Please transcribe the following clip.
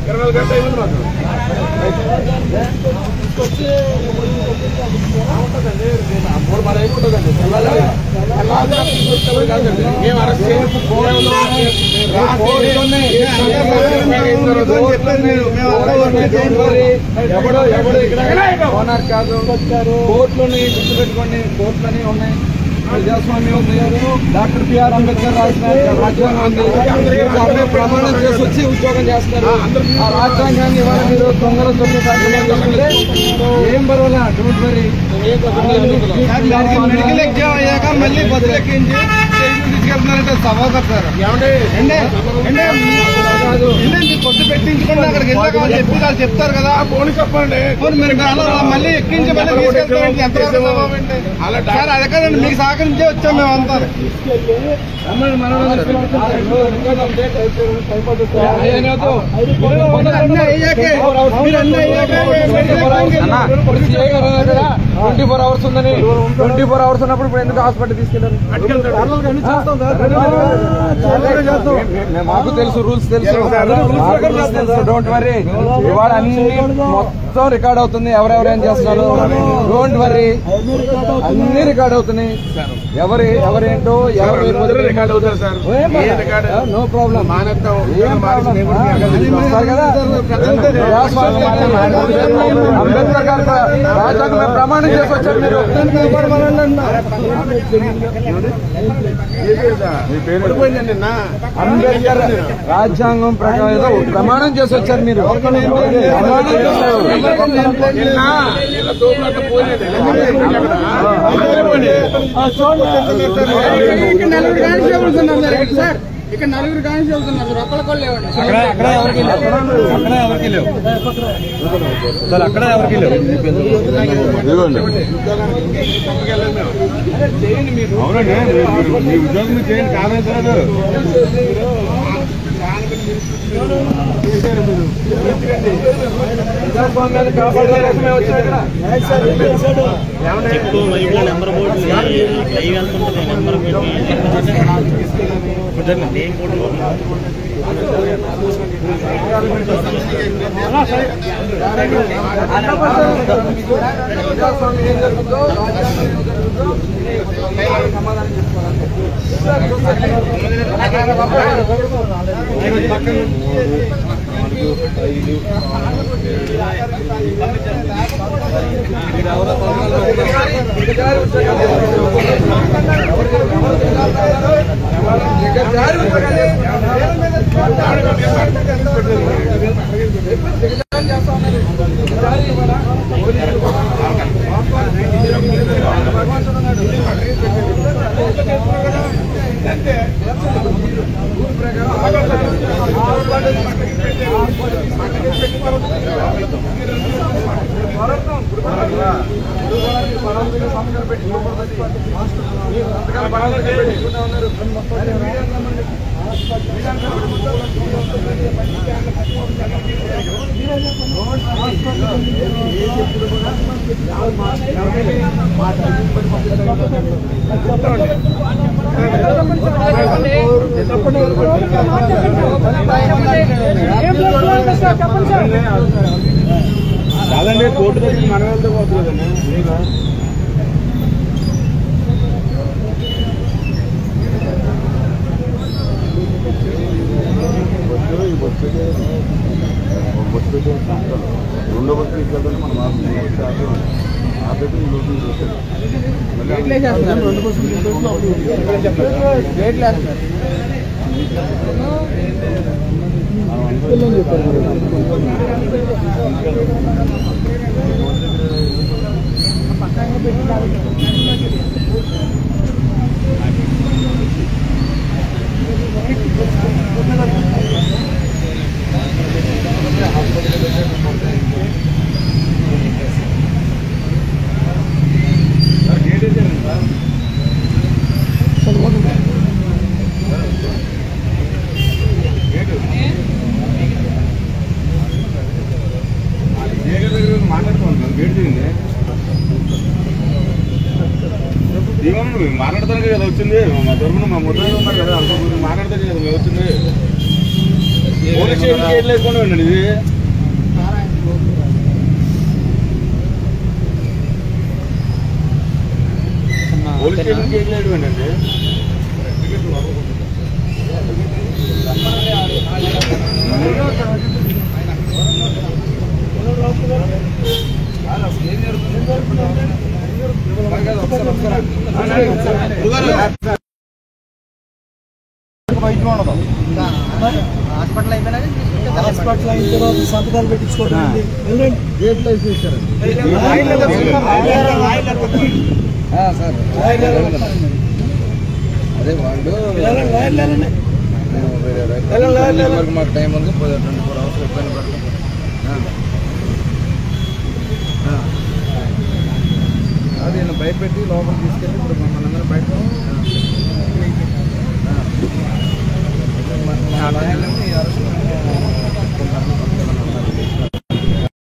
ఇరవై నాలుగు గంటలు అయింది మాకు ఉంటుందండి మూడు మన ఏమి ఉంటుందండి తెల్లారి తెల్లారి తీసుకొచ్చేవాడు కాదండి మేము అరెస్ట్ చేయము ఎవడో ఎవడో ఇక్కడ ఓనర్ కాదు కోర్టులని గుర్తుపెట్టుకోండి కోర్టులని ఉన్నాయి ప్రజాస్వామ్యం ఉంది డాక్టర్ బిఆర్ అంబేద్కర్ రాసిన రాజ్యాంగం ఉంది అప్పుడే ప్రమాణం చేసి వచ్చి ఉద్యోగం చేస్తారు ఆ రాజ్యాంగాన్ని ఇవాళ మీరు దొంగల దొంగ సాధ్యమే ఏం పర్వాలా డోంట్ వరీ మెడికల్ ఎగ్జామ్ అయ్యాక మళ్ళీ బస్సు ఎక్కించి స్టేషన్ తీసుకెళ్తున్నారంటే సభాకర్ సార్ ఏమండి అంటే అంటే కాదు ఏంటండి కొట్టు పెట్టించుకుంటే అక్కడికి వెళ్ళాక వాళ్ళు చెప్పి వాళ్ళు చెప్తారు కదా పోనీ చెప్పండి పోనీ మీరు అలా మళ్ళీ ఎక్కించి మళ్ళీ తీసుకెళ్తారంటే ఎంత బాగుంది అలా సార్ అదే కదండి మీకు సహకరించే వచ్చాం మేము అంతా అన్నీ అయ్యాకే మీరు అన్నీ అయ్యాకే ట్వంటీ ఫోర్ అవర్స్ ఉందని ట్వంటీ ఫోర్ అవర్స్ ఉన్నప్పుడు ఇప్పుడు ఎందుకు హాస్పిటల్ తీసుకెళ్ళారు మాకు తెలుసు రూల్స్ తెలుసు రూల్స్ తెలుసు డోంట్ వరీ ఇవాళ అన్ని మొత్తం రికార్డ్ అవుతుంది ఎవరెవరు ఏం చేస్తున్నారు డోంట్ వరీ అన్ని రికార్డ్ అవుతున్నాయి ఎవరి ఎవరేంటో ఎవరు రికార్డ్ అవుతారు సార్ నో ప్రాబ్లం మానేద్దాం ఏం ప్రాబ్లం వస్తారు కదా ప్రజాస్వామ్యం అంబేద్కర్ గారు రాజ్యాంగం మీద ప్రమాణం చేసి వచ్చారు మీరు అంబేద్కర్ రాజ్యాంగం ప్రకారం ఏదో ప్రమాణం చేసి వచ్చారు మీరు ప్రమాణం చేశారు ఇక్కడ నలుగురు కానిస్టేబుల్స్ ఉన్నారు సార్ ఇక్కడ సార్ ఇక్కడ నలుగురు కానిస్టేబుల్స్ ఉన్నారు సార్ ఒక్కళ్ళ లేవండి అక్కడ ఎవరికి లేవు అక్కడ ఎవరికి లేవు సార్ అక్కడ ఎవరికి లేవు అవునండి మీరు- మీ ఉద్యోగం చేయండి కాదని ప్రజాస్వామ్యాన్ని కాపాడడం కోసమే వచ్చారు ఇక్కడ చెక్కు వైపులో నెంబర్ బోర్డు లైవ్ వెళ్తుంటుంది నెంబర్ పెట్టి ఏం బోర్డు ప్రజాస్వామ్యం ఏం జరుగుతుందో రాజ్యాంగం ఏం జరుగుతుందో మీరు సమాధానం కాదండి కోర్టు దగ్గరికి మనం వెళ్తే పోతుంది రెండో బస్సు తీసుకెళ్తానే మనం ఆపేసి ఈ రోజు రెండు బస్సులు గేట్లు వేస్తున్నారు మాట్లాడుకోండి గేట్ తీయండి దీవెన మాట్లాడతానికి కదా వచ్చింది మా తరఫున మా ముద్ర ఉన్నారు కదా అంత గురించి మాట్లాడతానికి కదా మేము వచ్చింది పోలీస్ స్టేషన్కి ఏం లేకుండా ఉండండి ఇది పోలీస్ స్టేషన్కి ఏం లేదు అండి హాస్పిటల్ అయిపోయినాక హాస్పిటల్ అయిన తర్వాత సంతకాలు పెట్టించుకోవడం ఆ, సార్ అదే వాళ్ళు వరకు మాకు టైం ఉంది ట్వంటీ ఫోర్ అవర్స్ ఇబ్బంది పడతాం అది నేను భయపెట్టి లోపలికి తీసుకెళ్ళి